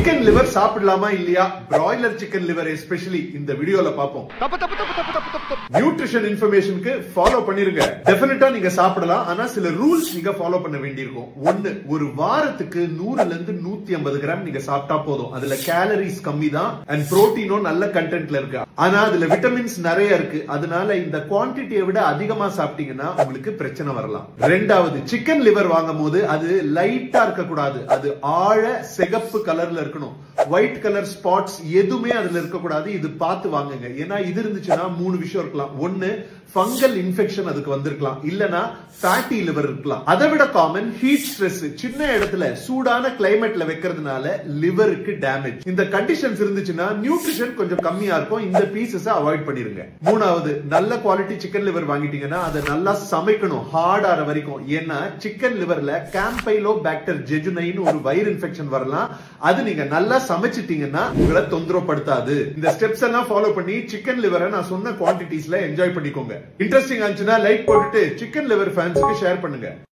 chicken liver சாப்பிடலாமா இல்லையா broiler chicken liver especially இந்த வீடியோல பாப்போம் நியூட்ரிஷன் இன்ஃபர்மேஷனுக்கு ஃபாலோ பண்ணிருங்க டெஃபினட்டா நீங்க சாப்பிடலாம் ஆனா சில ரூல்ஸ் நீங்க ஃபாலோ பண்ண வேண்டியிருக்கும் ஒன்னு ஒரு வாரத்துக்கு நூறுல இருந்து நூத்தி ஐம்பது கிராம் நீங்க சாப்பிட்டா போதும் அதுல கேலரிஸ் கம்மி தான் அண்ட் புரோட்டீனும் நல்ல கண்டென்ட்ல இருக்கு ஆனா அதுல விட்டமின்ஸ் நிறைய இருக்கு அதனால இந்த குவான்டிட்டியை விட அதிகமா சாப்பிட்டீங்கன்னா உங்களுக்கு பிரச்சனை வரலாம் ரெண்டாவது சிக்கன் லிவர் வாங்கும் போது அது லைட்டா இருக்க கூடாது அது ஆழ சிகப்பு கலர்ல இருக்கணும் ஒயிட் கலர் ஸ்பாட்ஸ் எதுவுமே அதுல இருக்க கூடாது இது பார்த்து வாங்குங்க ஏன்னா இது இருந்துச்சுன்னா மூணு விஷயம் இருக்கலாம் ஒன்னு ஃபங்கல் இன்ஃபெக்ஷன் அதுக்கு வந்திருக்கலாம் இல்லனா ஃபேட்டி லிவர் இருக்கலாம் அதை விட காமன் ஹீட் ஸ்ட்ரெஸ் சின்ன இடத்துல சூடான கிளைமேட்ல வைக்கிறதுனால லிவருக்கு டேமேஜ் இந்த கண்டிஷன்ஸ் இருந்துச்சுன்னா நியூட்ரிஷன் கொஞ்சம் கம்மியா இருக்கும் இந்த பீசஸ் அவாய்ட் பண்ணிருங்க மூணாவது நல்ல குவாலிட்டி சிக்கன் லிவர் வாங்கிட்டீங்கன்னா அதை நல்லா சமைக்கணும் ஹார்ட் ஆற வரைக்கும் ஏன்னா சிக்கன் லிவர்ல கேம்பைலோ பாக்டர் ஜெஜுனைன்னு ஒரு வயிறு இன்ஃபெக்ஷன் வரலாம் அது நீங்க நல்லா சமைச்சிட்டீங்கன்னா உங்களை தொந்தரவுப்படுத்தாது இந்த ஸ்டெப்ஸ் எல்லாம் ஃபாலோ பண்ணி சிக்கன் லிவரை நான் சொன்ன குவான்டிட்டிஸ்ல என்ஜாய் பண்ணிக்கோங்க இன்ட்ரெஸ்டிங் ஆச்சுன்னா லைக் போட்டுட்டு சிக்கன் லிவர் ஃபேன்ஸ்க்கு ஷேர் பண்ணுங்க